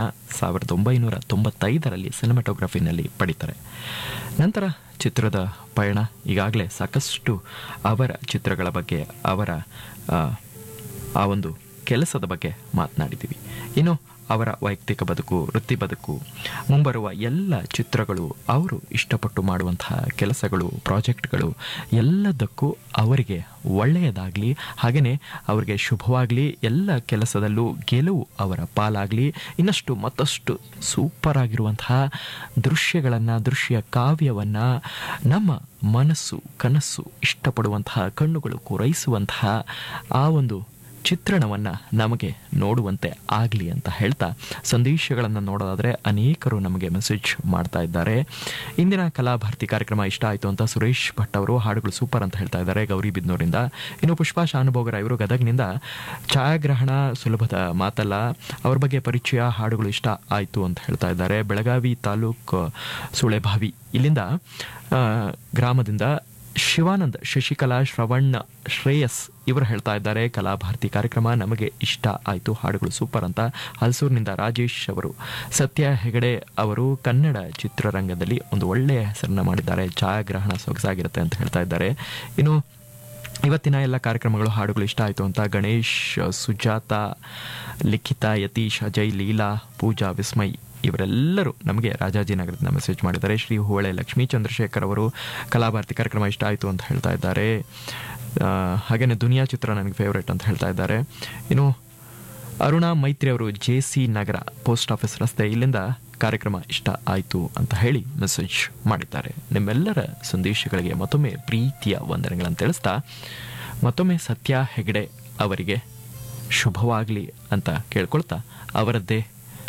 ಸಾವಿರದ ಒಂಬೈನೂರ ತೊಂಬತ್ತೈದರಲ್ಲಿ ಸಿನಿಮಾಟೋಗ್ರಫಿನಲ್ಲಿ ಪಡಿತಾರೆ ನಂತರ ಚಿತ್ರದ ಪಯಣ ಈಗಾಗಲೇ ಸಾಕಷ್ಟು ಅವರ ಚಿತ್ರಗಳ ಬಗ್ಗೆ ಅವರ ಆ, ಆ ಒಂದು ಕೆಲಸದ ಬಗ್ಗೆ ಮಾತನಾಡಿದ್ದೀವಿ ಇನ್ನು ಅವರ ವೈಯಕ್ತಿಕ ಬದುಕು ವೃತ್ತಿ ಬದುಕು ಮುಂಬರುವ ಎಲ್ಲ ಚಿತ್ರಗಳು ಅವರು ಇಷ್ಟಪಟ್ಟು ಮಾಡುವಂತಹ ಕೆಲಸಗಳು ಪ್ರಾಜೆಕ್ಟ್ಗಳು ಎಲ್ಲದಕ್ಕೂ ಅವರಿಗೆ ಒಳ್ಳೆಯದಾಗಲಿ ಹಾಗೆಯೇ ಅವರಿಗೆ ಶುಭವಾಗಲಿ ಎಲ್ಲ ಕೆಲಸದಲ್ಲೂ ಗೆಲುವು ಅವರ ಪಾಲಾಗಲಿ ಇನ್ನಷ್ಟು ಮತ್ತಷ್ಟು ಸೂಪರ್ ಆಗಿರುವಂತಹ ದೃಶ್ಯಗಳನ್ನು ದೃಶ್ಯ ಕಾವ್ಯವನ್ನು ನಮ್ಮ ಮನಸ್ಸು ಕನಸು ಇಷ್ಟಪಡುವಂತಹ ಕಣ್ಣುಗಳು ಪೂರೈಸುವಂತಹ ಆ ಒಂದು ಚಿತ್ರಣವನ್ನು ನಮಗೆ ನೋಡುವಂತೆ ಆಗಲಿ ಅಂತ ಹೇಳ್ತಾ ಸಂದೇಶಗಳನ್ನು ನೋಡೋದಾದರೆ ಅನೇಕರು ನಮಗೆ ಮೆಸೇಜ್ ಮಾಡ್ತಾ ಇದ್ದಾರೆ ಇಂದಿನ ಕಲಾಭಾರತಿ ಕಾರ್ಯಕ್ರಮ ಇಷ್ಟ ಆಯಿತು ಅಂತ ಸುರೇಶ್ ಭಟ್ ಅವರು ಹಾಡುಗಳು ಸೂಪರ್ ಅಂತ ಹೇಳ್ತಾ ಇದ್ದಾರೆ ಗೌರಿಬಿದ್ನೂರಿಂದ ಇನ್ನು ಪುಷ್ಪಾ ಶಾನುಭೋಗರ ಇವರು ಗದಗ್ನಿಂದ ಛಾಯಾಗ್ರಹಣ ಸುಲಭದ ಮಾತಲ್ಲ ಅವ್ರ ಬಗ್ಗೆ ಪರಿಚಯ ಹಾಡುಗಳು ಇಷ್ಟ ಆಯಿತು ಅಂತ ಹೇಳ್ತಾ ಇದ್ದಾರೆ ಬೆಳಗಾವಿ ತಾಲೂಕು ಸುಳೆಭಾವಿ ಇಲ್ಲಿಂದ ಆ, ಗ್ರಾಮದಿಂದ ಶಿವಾನಂದ್ ಶಶಿಕಲಾ ಶ್ರವಣ್ ಶ್ರೇಯಸ್ ಇವರು ಹೇಳ್ತಾ ಇದ್ದಾರೆ ಕಲಾಭಾರತಿ ಕಾರ್ಯಕ್ರಮ ನಮಗೆ ಇಷ್ಟ ಆಯಿತು ಹಾಡುಗಳು ಸೂಪರ್ ಅಂತ ಹಲಸೂರಿನಿಂದ ರಾಜೇಶ್ ಅವರು ಸತ್ಯ ಹೆಗಡೆ ಅವರು ಕನ್ನಡ ಚಿತ್ರರಂಗದಲ್ಲಿ ಒಂದು ಒಳ್ಳೆಯ ಹೆಸರನ್ನ ಮಾಡಿದ್ದಾರೆ ಛಾಯಾಗ್ರಹಣ ಸೊಗಸಾಗಿರುತ್ತೆ ಅಂತ ಹೇಳ್ತಾ ಇದ್ದಾರೆ ಇನ್ನು ಇವತ್ತಿನ ಎಲ್ಲ ಕಾರ್ಯಕ್ರಮಗಳು ಹಾಡುಗಳು ಇಷ್ಟ ಆಯಿತು ಅಂತ ಗಣೇಶ್ ಸುಜಾತ ಲಿಖಿತ ಯತೀಶ್ ಅಜಯ್ ಲೀಲಾ ಪೂಜಾ ವಿಸ್ಮಯ್ ಇವರೆಲ್ಲರೂ ನಮಗೆ ರಾಜಾಜಿನಗರದಿಂದ ಮೆಸೇಜ್ ಮಾಡಿದ್ದಾರೆ ಶ್ರೀ ಹೋಳೆ ಲಕ್ಷ್ಮೀ ಚಂದ್ರಶೇಖರ್ ಅವರು ಕಲಾಭಾರತಿ ಕಾರ್ಯಕ್ರಮ ಇಷ್ಟ ಆಯಿತು ಅಂತ ಹೇಳ್ತಾ ಇದ್ದಾರೆ ಆ, ಹಾಗೇನೆ ದುನಿಯಾ ಚಿತ್ರ ನನಗೆ ಫೇವ್ರೇಟ್ ಅಂತ ಹೇಳ್ತಾ ಇದ್ದಾರೆ ಇನ್ನು ಅರುಣಾ ಮೈತ್ರಿ ಅವರು J C Nagar post office ರಸ್ತೆ ಇಲ್ಲಿಂದ ಕಾರ್ಯಕ್ರಮ ಇಷ್ಟ ಆಯಿತು ಅಂತ ಹೇಳಿ ಮೆಸೇಜ್ ಮಾಡಿದ್ದಾರೆ ನಿಮ್ಮೆಲ್ಲರ ಸಂದೇಶಗಳಿಗೆ ಮತ್ತೊಮ್ಮೆ ಪ್ರೀತಿಯ ವಂದನೆಗಳನ್ನು ತಿಳಿಸ್ತಾ ಮತ್ತೊಮ್ಮೆ ಸತ್ಯ ಹೆಗಡೆ ಅವರಿಗೆ ಶುಭವಾಗಲಿ ಅಂತ ಕೇಳ್ಕೊಳ್ತಾ ಅವರದ್ದೇ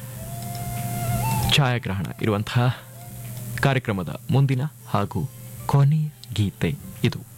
ಛಾಯಾಗ್ರಹಣ ಇರುವಂತಹ ಕಾರ್ಯಕ್ರಮದ ಮುಂದಿನ ಹಾಗೂ ಕೊನೆಯ ಗೀತೆ ಇದು